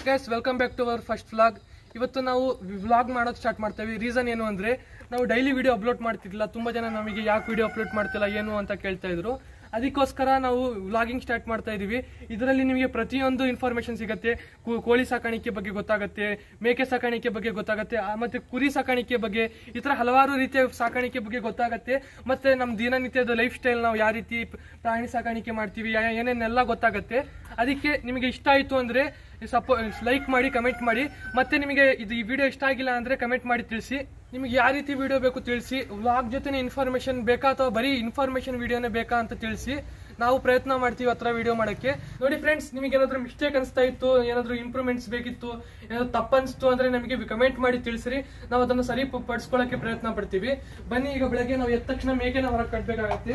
guys welcome back to our first vlog ಇವತ್ತು ನಾವು vlog ಮಾಡೋದು ಸ್ಟಾರ್ಟ್ ಮಾಡ್ತೇವೆ ರೀಸನ್ ಏನು ಅಂದರೆ ನಾವು ಡೈಲಿ ವಿಡಿಯೋ ಅಪ್ಲೋಡ್ ಮಾಡ್ತಿರ್ಲಿಲ್ಲ ತುಂಬ ಜನ ನಮಗೆ ಯಾಕೆ ವಿಡಿಯೋ ಅಪ್ಲೋಡ್ ಮಾಡ್ತಿಲ್ಲ ಏನು ಅಂತ ಕೇಳ್ತಾ ಇದ್ರು ಅದಕ್ಕೋಸ್ಕರ ನಾವು ವ್ಲಾಗಿಂಗ್ ಸ್ಟಾರ್ಟ್ ಮಾಡ್ತಾ ಇದೀವಿ ಇದರಲ್ಲಿ ನಿಮಗೆ ಪ್ರತಿಯೊಂದು ಇನ್ಫಾರ್ಮೇಶನ್ ಸಿಗುತ್ತೆ ಕೋ- ಕೋಳಿ ಸಾಕಾಣಿಕೆ ಬಗ್ಗೆ ಗೊತ್ತಾಗುತ್ತೆ ಮೇಕೆ ಸಾಕಾಣಿಕೆ ಬಗ್ಗೆ ಗೊತ್ತಾಗುತ್ತೆ ಆ, ಮತ್ತೆ ಕುರಿ ಸಾಕಾಣಿಕೆ ಬಗ್ಗೆ ಈ ಥರ ಹಲವಾರು ರೀತಿಯ ಸಾಕಾಣಿಕೆ ಬಗ್ಗೆ ಗೊತ್ತಾಗುತ್ತೆ ಮತ್ತೆ ನಮ್ಮ ದಿನನಿತ್ಯದ ಲೈಫ್ ಸ್ಟೈಲ್ ನಾವು ಯಾವ ರೀತಿ ಪ್- ಪ್ರಾಣಿ ಸಾಕಾಣಿಕೆ ಮಾಡ್ತೀವಿ ಯಾ- ಏನೇನೆಲ್ಲ ಗೊತ್ತಾಗುತ್ತೆ ಅದಕ್ಕೆ ನಿಮಗೆ ಇಷ್ಟ ಆಯಿತು ಅಂದರೆ ಸಪೋ ಲೈಕ್ ಮಾಡಿ ಕಮೆಂಟ್ ಮಾಡಿ ಮತ್ತೆ ನಿಮಗೆ ಇದು ಈ ವಿಡಿಯೋ ಇಷ್ಟ ಆಗಿಲ್ಲ ಅಂದರೆ ಕಮೆಂಟ್ ಮಾಡಿ ತಿಳಿಸಿ ನಿಮಗೆ ಯಾವ ರೀತಿ ವಿಡಿಯೋ ಬೇಕು ತಿಳಿಸಿ ವ್ಲಾಗ್ ಜೊತೆ ಇನ್ಫಾರ್ಮೇಶನ್ ಬೇಕಾ ಅಥವಾ ಬರೀ ಇನ್ಫಾರ್ಮೇಶನ್ ವಿಡಿಯೋನೇ ಬೇಕಾ ಅಂತ ತಿಳಿಸಿ ನಾವು ಪ್ರಯತ್ನ ಮಾಡ್ತೀವಿ ಆ ಥರ ವಿಡಿಯೋ ಮಾಡೋಕ್ಕೆ ನೋಡಿ ಫ್ರೆಂಡ್ಸ್ ನಿಮಗೆ ಏನಾದರೂ ಮಿಸ್ಟೇಕ್ ಅನಿಸ್ತಾ ಇತ್ತು ಏನಾದರೂ ಇಂಪ್ರೂವ್ಮೆಂಟ್ಸ್ ಬೇಕಿತ್ತು ಏನಾದ್ರು ತಪ್ಪನ್ಸ್ತು ಅಂದರೆ ನಮಗೆ ಕಮೆಂಟ್ ಮಾಡಿ ತಿಳಿಸ್ರಿ ನಾವು ಅದನ್ನು ಸರಿ ಪ- ಪಡಿಸ್ಕೊಳ್ಳೋಕ್ಕೆ ಪ್ರಯತ್ನ ಪಡ್ತೀವಿ ಬನ್ನಿ ಈಗ ಬೆಳಗ್ಗೆ ನಾವು ಎದ್ದ ತಕ್ಷಣ ಮೇಕೆನ ಹೊರಗೆ ಕಟ್ಟಬೇಕಾಗತ್ತೆ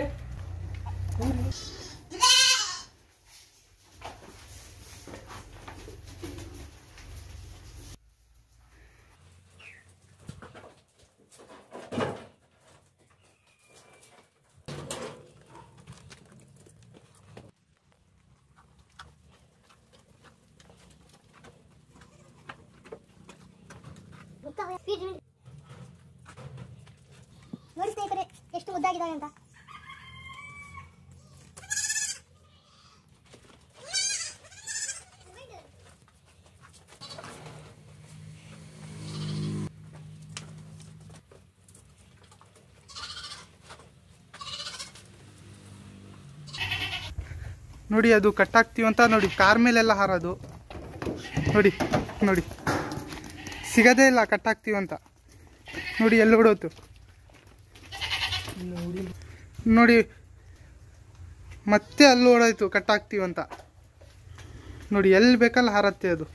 ನೋಡಿ ಸ್ನೇಹಿತರೆ ಎಷ್ಟು ಮುದ್ದಾಗಿದ್ದಾವೆ ಅಂತ ನೋಡಿ ಅದು ಕಟ್ಟಾಕ್ತೀವಿ ಅಂತ ನೋಡಿ ಕಾರ್ ಮೇಲೆಲ್ಲ ಹಾರೋದು ನೋಡಿ ನೋಡಿ ಸಿಗದೇ ಇಲ್ಲ ಕಟ್ಟಾಕ್ತೀವಿ ಅಂತ ನೋಡಿ ಎಲ್ಲಿ ಬಿಡೋತು ನೋಡಿ ಮತ್ತೆ ಅಲ್ಲಿ ಓಡಾಯ್ತು ಕಟ್ಟಾಕ್ತೀವಿ ಅಂತ ನೋಡಿ ಎಲ್ಲಿ ಬೇಕಲ್ಲಿ ಹಾರತ್ತೆ ಅದು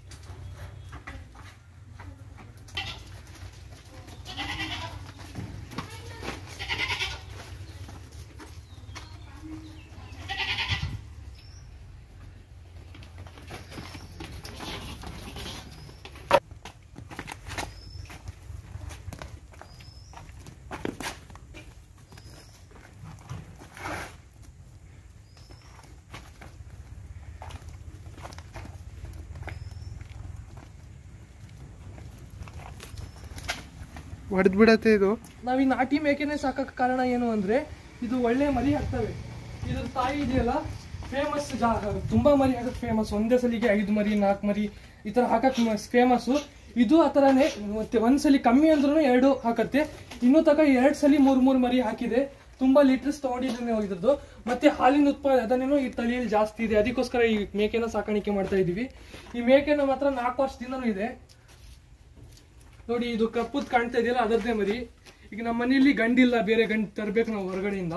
ಹೊಡೆದು ಬಿಡತ್ತೆ ಇದು ನಾವ್ ಈ ನಾಟಿ ಮೇಕೆನೆ ಸಾಕಕ್ ಕಾರಣ ಏನು ಅಂದ್ರೆ ಇದು ಒಳ್ಳೆ ಮರಿ ಹಾಕ್ತವೆ ಇದ್ರ ತಾಯಿ ಇದೆಯಲ್ಲ ಫೇಮಸ್ ತುಂಬಾ ಮರಿ ಹಾಕಕ್ ಫೇಮಸ್ ಒಂದೇ ಸಲಿಗೆ ಐದು ಮರಿ ನಾಲ್ಕು ಮರಿ ಈ ತರ ಹಾಕಕ್ ಫೇಮಸ್ ಇದು ಆ ಥರನೇ ಮತ್ತೆ ಒಂದ್ಸಲಿ ಕಮ್ಮಿ ಅಂದ್ರೂ ಎರಡು ಹಾಕತ್ತೆ ಇನ್ನೂ ತಕ ಎರಡ್ ಸಲಿ ಮೂರ್ ಮೂರ್ ಮರಿ ಹಾಕಿದೆ ತುಂಬಾ ಲೀಟರ್ಸ್ ತಗೊಂಡಿದ್ದೇನೆ ಇದ್ರದ್ದು ಮತ್ತೆ ಹಾಲಿನ ಉತ್ಪಾದನೆನೂ ಈ ತಳಿಯಲ್ಲಿ ಜಾಸ್ತಿ ಇದೆ ಅದಕ್ಕೋಸ್ಕರ ಈ ಮೇಕೆನ ಸಾಕಾಣಿಕೆ ಮಾಡ್ತಾ ಇದೀವಿ ಈ ಮೇಕೆನ ಮಾತ್ರ ನಾಲ್ಕು ವರ್ಷದಿಂದನೂ ಇದೆ ನೋಡಿ ಇದು ಕಪ್ಪುದ್ ಕಾಣ್ತಾ ಇದೆಯಲ್ಲ ಅದರದ್ದೇ ಮರಿ ಈಗ ನಮ್ಮ ಮನೆಯಲ್ಲಿ ಗಂಡಿಲ್ಲ ಬೇರೆ ಗಂಡು ತರ್ಬೇಕು ನಾವು ಹೊರಗಡೆಯಿಂದ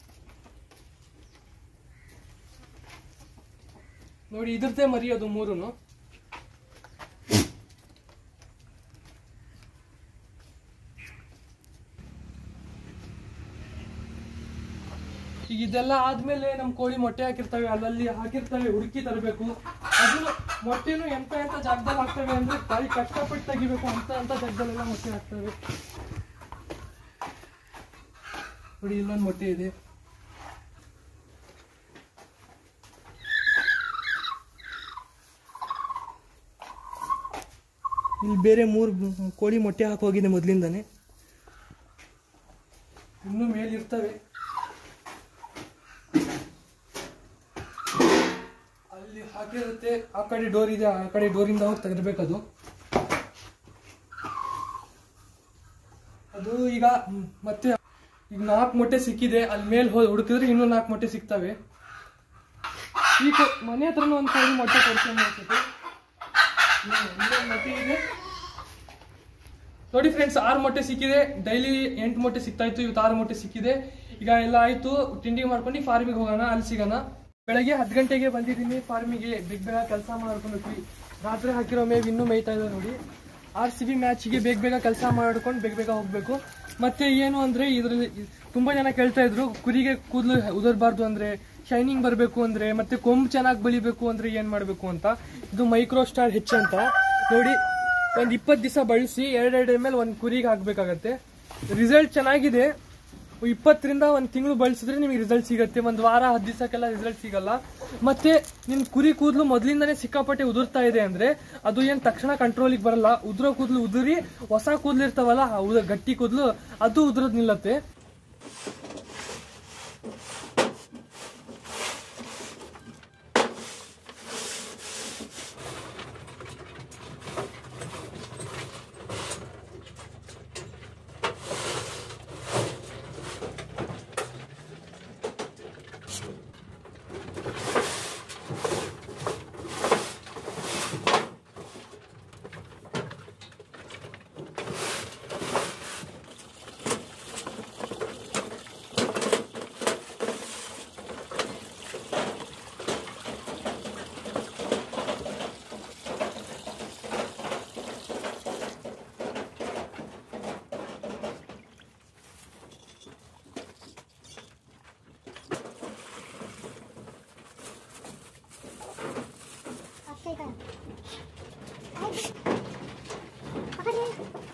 ನೋಡಿ ಇದ್ರದ್ದೇ ಮರಿ ಅದು ಮೂರುನು ಈಗ ಇದೆಲ್ಲ ಆದ್ಮೇಲೆ ನಮ್ ಕೋಳಿ ಮೊಟ್ಟೆ ಹಾಕಿರ್ತವೆ ಅಲ್ಲಲ್ಲಿ ಹಾಕಿರ್ತವೆ ಹುಡುಕಿ ತರಬೇಕು ಅದು ಮೊಟ್ಟೆನು ಎಂತ ಎಂತ ಜಾಗದಲ್ಲಿ ಹಾಕ್ತವೆ ಅಂದ್ರೆ ತಾಯಿ ಕಷ್ಟಪಟ್ಟು ತೆಗಿಬೇಕು ಅಂತ ಅಂತ ಜಾಗದಲ್ಲೆಲ್ಲ ಮೊಟ್ಟೆ ಹಾಕ್ತವೆ ನೋಡಿ ಇಲ್ಲೊಂದು ಮೊಟ್ಟೆ ಇದೆ ಇಲ್ಲಿ ಬೇರೆ ಮೂರು ಕೋಳಿ ಮೊಟ್ಟೆ ಹಾಕಿ ಹೋಗಿದೆ ಮೊದಲಿಂದಾನೆ ಇನ್ನೂ ಮೇಲಿರ್ತವೆ ಅಲ್ಲಿ ಹಾಕಿರುತ್ತೆ ಆ ಕಡೆ ಡೋರ್ ಇದೆ ಆ ಕಡೆ ಡೋರಿಂದ ಹೋಗಿ ತೆಗಿರ್ಬೇಕದು ಅದು ಈಗ ಮ್, ಮತ್ತೆ ಈಗ ನಾಲ್ಕು ಮೊಟ್ಟೆ ಸಿಕ್ಕಿದೆ ಅಲ್ಲಿ ಮೇಲೆ ಹೋಗಿ ಹುಡುಕಿದ್ರೆ ಇನ್ನೂ ನಾಲ್ಕು ಮೊಟ್ಟೆ ಸಿಗ್ತವೆ ಈ ಕೊ- ಮನೆ ಹತ್ರನೂ ಒಂದು ಕಡೆ ಮೊಟ್ಟೆ ಕೊಡ್ತೀನಿ ಅನ್ಸುತ್ತೆ ಹ್ಮ್, ಇಲ್ಲೊಂದ್ ಮೊಟ್ಟೆ ಇದೆ ನೋಡಿ ಫ್ರೆಂಡ್ಸ್ ಆರು ಮೊಟ್ಟೆ ಸಿಕ್ಕಿದೆ ಡೈಲಿ ಎಂಟು ಮೊಟ್ಟೆ ಸಿಗ್ತಾ ಇತ್ತು ಇವತ್ತು ಆರು ಮೊಟ್ಟೆ ಸಿಕ್ಕಿದೆ ಈಗ ಎಲ್ಲ ಆಯ್ತು ತಿಂಡಿ ಮಾಡ್ಕೊಂಡು ಫಾರ್ಮಿಗೆ ಹೋಗೋಣ ಅಲ್ಲಿ ಸಿಗೋಣ ಬೆಳಗ್ಗೆ ಹತ್ತು ಗಂಟೆಗೆ ಬಂದಿದ್ದೀನಿ ಫಾರ್ಮಿಗೆ ಬೇಗ ಬೇಗ ಕೆಲಸ ಮಾಡ್ಕೊಂಡು ರಾತ್ರಿ ಹಾಕಿರೋ ಮೇವು ಇನ್ನೂ ಮೇಯ್ತಾ ಇದೆ ನೋಡಿ ಆರ್ ಸಿ ಬಿ ಮ್ಯಾಚ್ಗೆ ಬೇಗ ಬೇಗ ಕೆಲಸ ಮಾಡ್ಕೊಂಡು ಬೇಗ ಬೇಗ ಹೋಗ್ಬೇಕು ಮತ್ತೆ ಏನು ಅಂದ್ರೆ ಇದರಲ್ಲಿ ತುಂಬಾ ಜನ ಕೇಳ್ತಾ ಇದ್ರು ಕುರಿಗೆ ಕೂದಲು ಉದರ್ಬಾರ್ದು ಅಂದ್ರೆ ಶೈನಿಂಗ್ ಬರಬೇಕು ಅಂದ್ರೆ ಮತ್ತೆ ಕೊಂಬು ಚೆನ್ನಾಗಿ ಬೆಳಿಬೇಕು ಅಂದ್ರೆ ಏನ್ ಮಾಡ್ಬೇಕು ಅಂತ ಇದು ಮೈಕ್ರೋ ಸ್ಟಾರ್ ಹೆಚ್ ಅಂತ ನೋಡಿ ಒಂದ್ ಇಪ್ಪತ್ತು ದಿವಸ ಬಳಸಿ ಎರಡೆರಡು ಎಮ್ ಎಲ್ ಒಂದು ಕುರಿಗೆ ಹಾಕ್ಬೇಕಾಗತ್ತೆ ರಿಸಲ್ಟ್ ಚೆನ್ನಾಗಿದೆ ಇಪ್ಪತ್ತರಿಂದ ಒಂದು ತಿಂಗಳು ಬಳಸಿದ್ರೆ ನಿಮಗೆ ರಿಸಲ್ಟ್ ಸಿಗುತ್ತೆ ಒಂದು ವಾರ ಹತ್ತು ದಿವಸಕ್ಕೆಲ್ಲ ರಿಸಲ್ಟ್ ಸಿಗಲ್ಲ ಮತ್ತೆ ನಿಮ್ ಕುರಿ ಕೂದಲು ಮೊದಲಿಂದನೇ ಸಿಕ್ಕಾಪಟ್ಟೆ ಉದುರ್ತಾ ಇದೆ ಅಂದ್ರೆ ಅದು ಏನ್ ತಕ್ಷಣ ಕಂಟ್ರೋಲಿಗೆ ಬರಲ್ಲ ಉದುರೋ ಕೂದಲು ಉದುರಿ ಹೊಸ ಕೂದಲು ಇರ್ತಾವಲ್ಲ ಆ ಉದ- ಗಟ್ಟಿ ಕೂದಲು ಅದು ಉದುರೋದ್ ನಿಲ್ಲತ್ತೆ ಅಷ್ಟೇ ಕಣ ಆಯ್ತು ಪಕಡಿ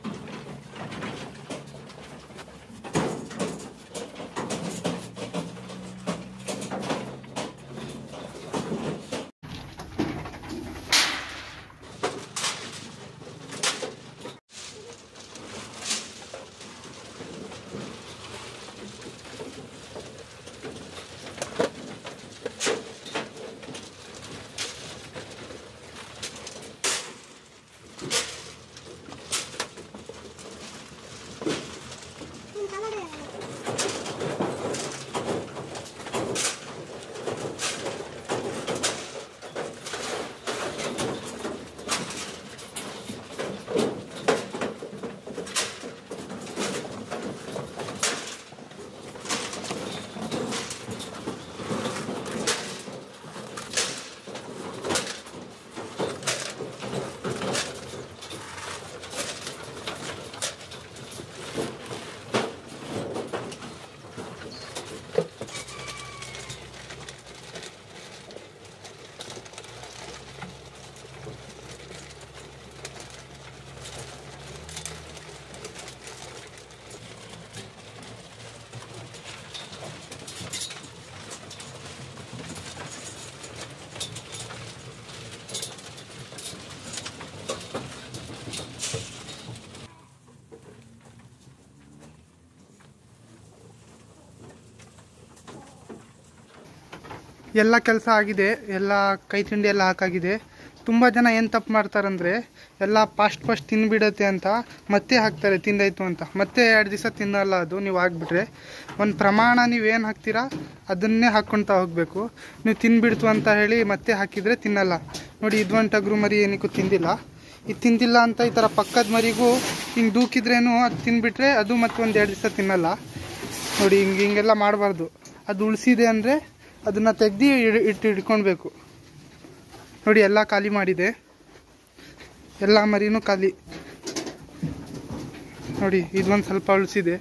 ನಿನ್ ಕಲರ್ ಎಲ್ಲ ಕೆಲಸ ಆಗಿದೆ ಎಲ್ಲ ಕೈ ತಿಂಡಿ ಎಲ್ಲ ಹಾಕಾಗಿದೆ ತುಂಬ ಜನ ಏನು ತಪ್ಪು ಮಾಡ್ತಾರಂದ್ರೆ ಎಲ್ಲ ಫಾಸ್ಟ್ ಫಾಸ್ಟ್ ತಿಂದ್ಬಿಡತ್ತೆ ಅಂತ ಮತ್ತೆ ಹಾಕ್ತಾರೆ ತಿಂದಾಯ್ತು ಅಂತ ಮತ್ತೆ ಎರಡು ದಿವಸ ತಿನ್ನಲ್ಲ ಅದು ನೀವು ಹಾಕ್ಬಿಟ್ರೆ ಒಂದು ಪ್ರಮಾಣ ನೀವೇನು ಹಾಕ್ತೀರಾ ಅದನ್ನೇ ಹಾಕ್ಕೊಳ್ತಾ ಹೋಗಬೇಕು ನೀವು ತಿಂದ್ಬಿಡ್ತು ಅಂತ ಹೇಳಿ ಮತ್ತೆ ಹಾಕಿದರೆ ತಿನ್ನಲ್ಲ ನೋಡಿ ಇದೊಂದು ಟಗರು ಮರಿ ಏನಕ್ಕೂ ತಿಂದಿಲ್ಲ ಇದು ತಿಂದಿಲ್ಲ ಅಂತ ಈ ಥರ ಪಕ್ಕದ ಮರಿಗೂ ಹಿಂಗೆ ದೂಕಿದ್ರೇನು ಅದು ತಿಂದ್ಬಿಟ್ರೆ ಅದು ಮತ್ತೆ ಒಂದು ಎರಡು ದಿವಸ ತಿನ್ನಲ್ಲ ನೋಡಿ ಹಿಂಗೆ ಹಿಂಗೆಲ್ಲ ಮಾಡಬಾರ್ದು ಅದು ಉಳಿಸಿದೆ ಅಂದರೆ ಅದನ್ನು ತೆಗ್ದು ಇಟ್ಟು ಇಟ್ಕೊಳ್ಬೇಕು ನೋಡಿ ಎಲ್ಲ ಖಾಲಿ ಮಾಡಿದೆ ಎಲ್ಲ ಮರಿನೂ ಖಾಲಿ ನೋಡಿ ಇದೊಂದು ಸ್ವಲ್ಪ ಉಳಿಸಿದೆ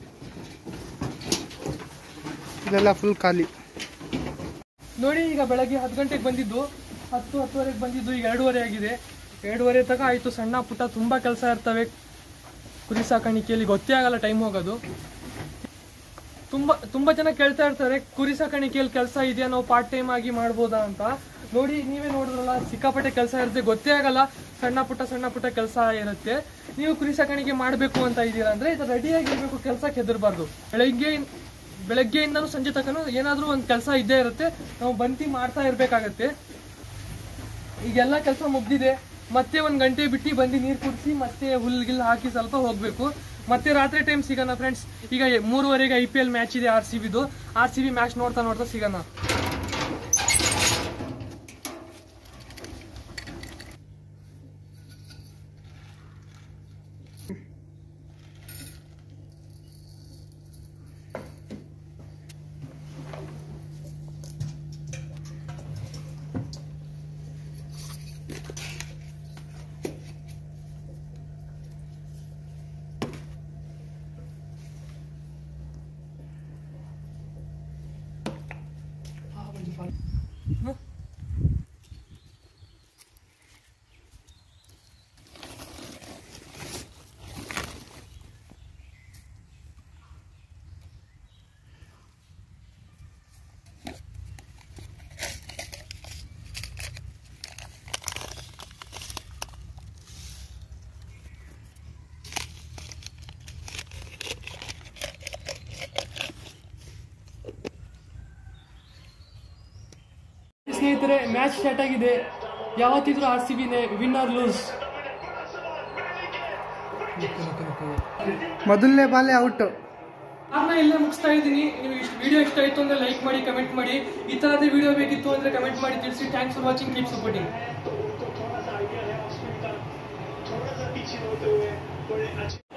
ಇದೆಲ್ಲ ಫುಲ್ ಖಾಲಿ ನೋಡಿ ಈಗ ಬೆಳಗ್ಗೆ ಹತ್ತು ಗಂಟೆಗೆ ಬಂದಿದ್ದು ಹತ್ತು ಹತ್ತುವರೆಗೆ ಬಂದಿದ್ದು ಈಗ ಎರಡೂವರೆ ಆಗಿದೆ ಎರಡೂವರೆ ತನಕ ಆಯಿತು ಸಣ್ಣ ಪುಟ್ಟ ತುಂಬ ಕೆಲಸ ಇರ್ತವೆ ಕುರಿ ಸಾಕಾಣಿಕೆಯಲ್ಲಿ ಗೊತ್ತೇ ಆಗಲ್ಲ ಟೈಮ್ ಹೋಗೋದು ತುಂಬ ತುಂಬ ಜನ ಕೇಳ್ತಾ ಇರ್ತಾರೆ ಕುರಿ ಸಾಕಾಣಿಕೆಯಲ್ಲಿ ಕೆಲಸ ಇದೆಯಾ ನಾವು ಪಾರ್ಟ್ ಟೈಮ್ ಆಗಿ ಮಾಡ್ಬೋದಾ ಅಂತ ನೋಡಿ ನೀವೇ ನೋಡಿದ್ರಲ್ಲ ಸಿಕ್ಕಾಪಟ್ಟೆ ಕೆಲಸ ಇರುತ್ತೆ ಗೊತ್ತೇ ಆಗಲ್ಲ ಸಣ್ಣ ಪುಟ್ಟ ಸಣ್ಣ ಪುಟ್ಟ ಕೆಲಸ ಇರುತ್ತೆ ನೀವು ಕುರಿ ಸಾಕಾಣಿಕೆ ಮಾಡಬೇಕು ಅಂತ ಇದ್ದೀರಾ ಅಂದ್ರೆ ಇದು ರೆಡಿಯಾಗಿ ಇರಬೇಕು ಕೆಲಸಕ್ಕೆ ಹೆದರಬಾರ್ದು ಬೆಳಗ್ಗೆ ಬೆಳಗ್ಗೆಯಿಂದನೂ ಸಂಜೆ ತನಕ ಏನಾದರೂ ಒಂದು ಕೆಲಸ ಇದ್ದೇ ಇರುತ್ತೆ ನಾವು ಬಂತಿ ಮಾಡ್ತಾ ಇರಬೇಕಾಗತ್ತೆ ಈಗೆಲ್ಲ ಕೆಲಸ ಮುಗ್ದಿದೆ ಮತ್ತೆ ಒಂದ್ ಗಂಟೆ ಬಿಟ್ಟು ಬಂದು ನೀರು ಕುಡಿಸಿ ಮತ್ತೆ ಹುಲ್ಗಿಲ್ ಹಾಕಿ ಸ್ವಲ್ಪ ಹೋಗ್ಬೇಕು ಮತ್ತೆ ರಾತ್ರಿ ಟೈಮ್ ಸಿಗೋಣ ಫ್ರೆಂಡ್ಸ್ ಈಗ ಎ- ಮೂರುವರೆಗೆ ಐ ಪಿ ಎಲ್ ಮ್ಯಾಚ್ ಇದೆ ಆರ್ ಸಿ ಬಿದು ಆರ್ ಸಿ ಬಿ ಮ್ಯಾಚ್ ನೋಡ್ತಾ ನೋಡ್ತಾ ಸಿಗೋಣ ಸ್ನೇಹಿತರೆ ಮ್ಯಾಚ್ ಸ್ಟಾರ್ಟ್ ಆಗಿದೆ ಯಾವತ್ತಿದ್ರು ಆರ್ ಸಿ ಬಿನೇ ವಿನ್ ಆರ್ ಲೂಸ್ ಮೊದಲನೇ ಬಾಲೆ ಔಟ್ ನಾನು ಇಲ್ಲೇ ಮುಗಿಸ್ತಾ ಇದ್ದೀನಿ ನೀವು ಇಷ್ಟು ವಿಡಿಯೋ ಇಷ್ಟ ಆಯಿತು ಅಂದ್ರೆ ಲೈಕ್ ಮಾಡಿ ಕಮೆಂಟ್ ಮಾಡಿ ಈ ಥರದೇ ವಿಡಿಯೋ ಬೇಕಿತ್ತು ಅಂದ್ರೆ ಕಮೆಂಟ್ ಮಾಡಿ ತಿಳಿಸಿ thanks for watching keep supporting